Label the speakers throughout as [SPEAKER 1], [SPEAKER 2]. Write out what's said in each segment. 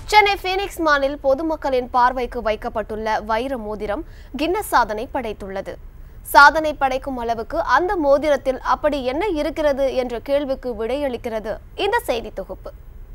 [SPEAKER 1] Chennai Phoenix மாலில் பொதுமக்களின் பார்வைக்கு வைக்கப்பட்டுள்ள வைர மோதிரம் கின்னஸ் சாதனை படைத்துள்ளது சாதனை படைக்கும் அளவுக்கு அந்த மோதிரத்தில் அப்படி என்ன இருக்கிறது என்ற கேள்விக்கு விடையளிக்கிறது இந்த செய்தி தொகுப்பு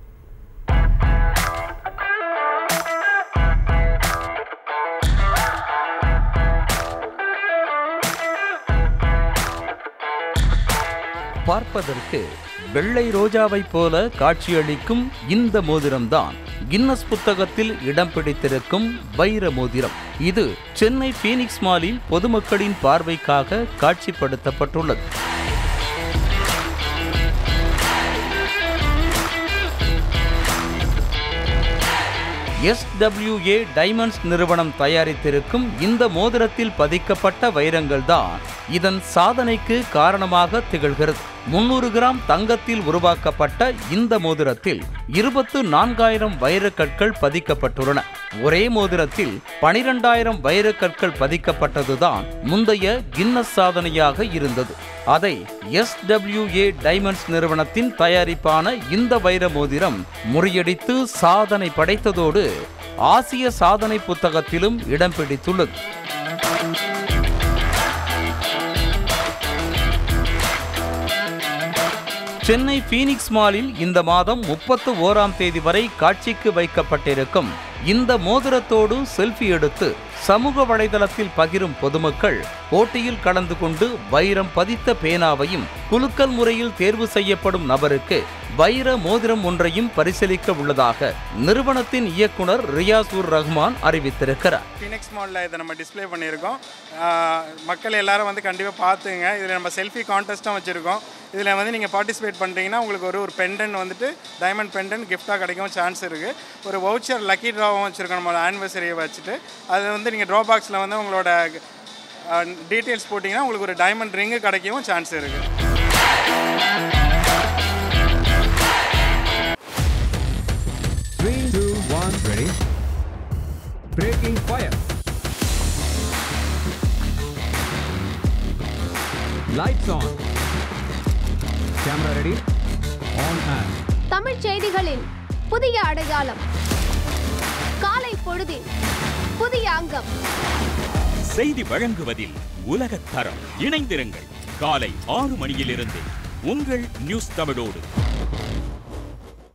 [SPEAKER 2] பார்ப்பதற்கு வெள்ளை ரோஜாவைப் போல காட்சியளிக்கும் இந்த மோதிரம்தான் கின்னஸ் புத்தகத்தில் இடம் பிடித்திருக்கும் வைர மோதிரம் இது சென்னை பீனிக்ஸ் மாலில் பொதுமக்களின் பார்வைக்காக காட்சிப்படுத்தப்பட்டுள்ளது எஸ்டபிள்யூஏ டைமண்ட்ஸ் நிறுவனம் தயாரித்திருக்கும் இந்த மோதிரத்தில் பதிக்கப்பட்ட வைரங்கள் தான் இதன் சாதனைக்கு காரணமாக திகழ்கிறது முன்னூறு கிராம் தங்கத்தில் உருவாக்கப்பட்ட இந்த மோதிரத்தில் இருபத்து நான்காயிரம் வைரக்கற்கள் பதிக்கப்பட்டுள்ளன ஒரே மோதிரத்தில் பனிரெண்டாயிரம் வைரக்கற்கள் பதிக்கப்பட்டதுதான் முந்தைய கின்னஸ் சாதனையாக இருந்தது அதை எஸ்டபிள்யூஏ டைமண்ட்ஸ் நிறுவனத்தின் தயாரிப்பான இந்த வைர மோதிரம் முறியடித்து சாதனை படைத்ததோடு ஆசிய சாதனை புத்தகத்திலும் இடம் பிடித்துள்ளது சென்னை பீனிக்ஸ் மாலில் இந்த மாதம் முப்பத்து ஓராம் தேதி வரை காட்சிக்கு வைக்கப்பட்டிருக்கும் இந்த மோதிரத்தோடு செல்ஃபி எடுத்து சமூக வலைதளத்தில் பகிரும் பொதுமக்கள் போட்டியில் கலந்து கொண்டு வைரம் பதித்த பேனாவையும் குலுக்கல் முறையில் தேர்வு செய்யப்படும் நபருக்கு வைர மோதிரம் ஒன்றையும் பரிசீலிக்க உள்ளதாக நிறுவனத்தின் இயக்குனர் ரியாசூர் ரஹ்மான் அறிவித்திருக்கிறார்
[SPEAKER 3] ஃபினிக்ஸ் மாலில் இதை நம்ம டிஸ்ப்ளே பண்ணியிருக்கோம் ஆஹ் மக்கள் எல்லாரும் வந்து கண்டிப்பாக பார்த்துங்க இதில் நம்ம செல்ஃபி கான்டெஸ்ட்டும் வச்சுருக்கோம் இதில் வந்து நீங்கள் பார்ட்டிசிபேட் பண்ணுறீங்கன்னா உங்களுக்கு ஒரு ஒரு பெண்டன் வந்துட்டு டைமண்ட் பெண்டன் கிஃப்டாக கிடைக்கவும் சான்ஸ் இருக்குது ஒரு வவுச்சர் லக்கி ட்ராவும் வச்சுருக்கோம் நம்மளோட ஆனிவர்சரியை வச்சுட்டு அது வந்து நீங்கள் ட்ரா பாக்ஸில் வந்து உங்களோட டீட்டெயில்ஸ் போட்டிங்கன்னா உங்களுக்கு ஒரு டைமண்ட் ரிங்கு கிடைக்கவும் சான்ஸ் இருக்குது
[SPEAKER 4] Three, two, one, ready. Breaking fire. Lights on. Camera ready. On and.
[SPEAKER 1] Tamil செய்திகளின் புதிய அடையாளம் காலை பொழுதின் புதிய அங்கம்
[SPEAKER 5] செய்தி வழங்குவதில் உலகத் தரம் இணைந்திருங்கள் காலை ஆறு மணியிலிருந்து உங்கள் நியூஸ் தமிழோடு